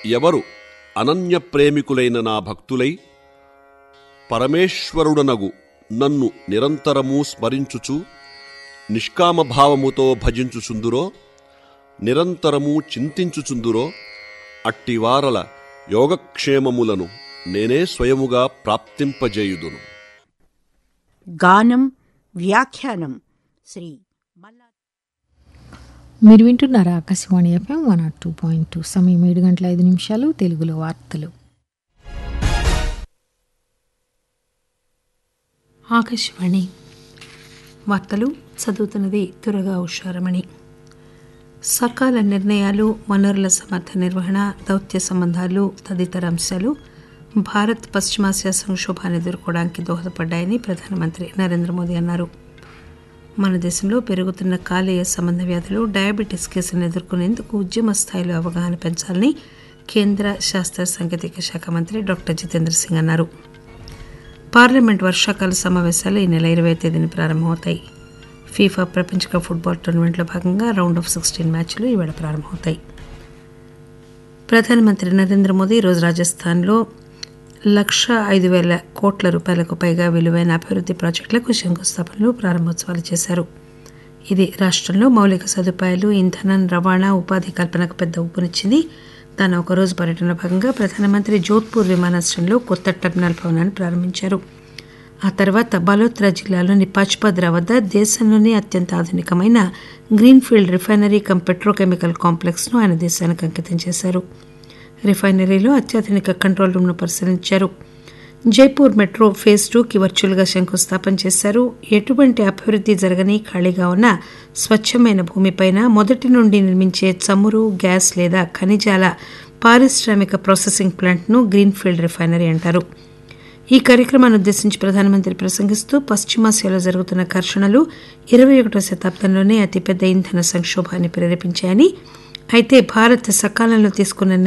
ఎవరు అనన్య ప్రేమికులైన నా భక్తులై పరమేశ్వరుడనగు నన్ను నిరంతరము స్మరించుచు నిష్కామభావముతో భజించుచుందురో నిరంతరము చింతించుచుందురో అట్టివారల యోగక్షేమములను నేనే స్వయముగా ప్రాప్తింపజేయుదును గానం వ్యాఖ్యానం శ్రీ మల్లా మీరు వింటున్నారా Akashvani FM one or two point two సమయం ఏడు గంటల ఐదు నిమిషాలు తెలుగులో వార్తలు ఆకాశవాణి వార్తలు చదువుతున్నది దురగా ఉషారమణి సకాల నిర్ణయాలు వనరుల సమర్థ నిర్వహణ దౌత్య సంబంధాలు తదితర అంశాలు భారత్ పశ్చిమాసియా సంక్షోభాన్ని ఎదుర్కోవడానికి దోహదపడ్డాయని ప్రధానమంత్రి నరేంద్ర మోదీ అన్నారు మన దేశంలో పెరుగుతున్న కాలేయ సంబంధ వ్యాధులు డయాబెటీస్ కేసులను ఎదుర్కొనేందుకు ఉద్యమ స్థాయిలో అవగాహన పెంచాలని కేంద్ర శాస్త్ర సాంకేతిక శాఖ మంత్రి డాక్టర్ జితేంద్ర సింగ్ అన్నారు పార్లమెంట్ వర్షాకాల సమావేశాలు ఈ నెల ఇరవై తేదీన ప్రారంభమవుతాయి ఫీఫా ప్రపంచ కప్ ఫుట్బాల్ టోర్నమెంట్లో భాగంగా రౌండ్ ఆఫ్ సిక్స్టీన్ మ్యాచ్లు ఈవేళ ప్రారంభమవుతాయి ప్రధానమంత్రి నరేంద్ర మోదీ ఈరోజు రాజస్థాన్లో లక్ష ఐదు వేల కోట్ల రూపాయలకు పైగా విలువైన అభివృద్ధి ప్రాజెక్టులకు శంకుస్థాపనలు ప్రారంభోత్సవాలు చేశారు ఇది రాష్ట్రంలో మౌలిక సదుపాయాలు ఇంధనం రవాణా ఉపాధి కల్పనకు పెద్ద ఊపునిచ్చింది తన ఒకరోజు పర్యటనలో భాగంగా ప్రధానమంత్రి జోధ్పూర్ విమానాశ్రయంలో కొత్త టెర్మినల్ భవనాన్ని ప్రారంభించారు ఆ తర్వాత బలోత్రా జిల్లాలోని పాచ్పద్రా వద్ద దేశంలోనే అత్యంత ఆధునికమైన గ్రీన్ఫీల్డ్ రిఫైనరీ కమ్ పెట్రోకెమికల్ కాంప్లెక్స్ను ఆయన దేశానికి అంకితం చేశారు రిఫైనరీలో అత్యాధునిక కంట్రోల్ రూమ్ను పరిశీలించారు జైపూర్ మెట్రో ఫేజ్ టూకి వర్చువల్గా శంకుస్థాపన చేశారు ఎటువంటి అభివృద్ధి జరగని ఖాళీగా ఉన్న స్వచ్ఛమైన భూమిపైన మొదటి నుండి నిర్మించే చమురు గ్యాస్ లేదా ఖనిజాల పారిశ్రామిక ప్రాసెసింగ్ ప్లాంట్ను గ్రీన్ఫీల్డ్ రిఫైనరీ అంటారు ఈ కార్యక్రమాన్ని ఉద్దేశించి ప్రధానమంత్రి ప్రసంగిస్తూ పశ్చిమాసియాలో జరుగుతున్న ఘర్షణలు ఇరవై ఒకటో శతాబ్దంలోనే అతిపెద్ద ఇంధన సంక్షోభాన్ని ప్రేరేపించాయని అయితే భారత్ సకాలంలో తీసుకున్న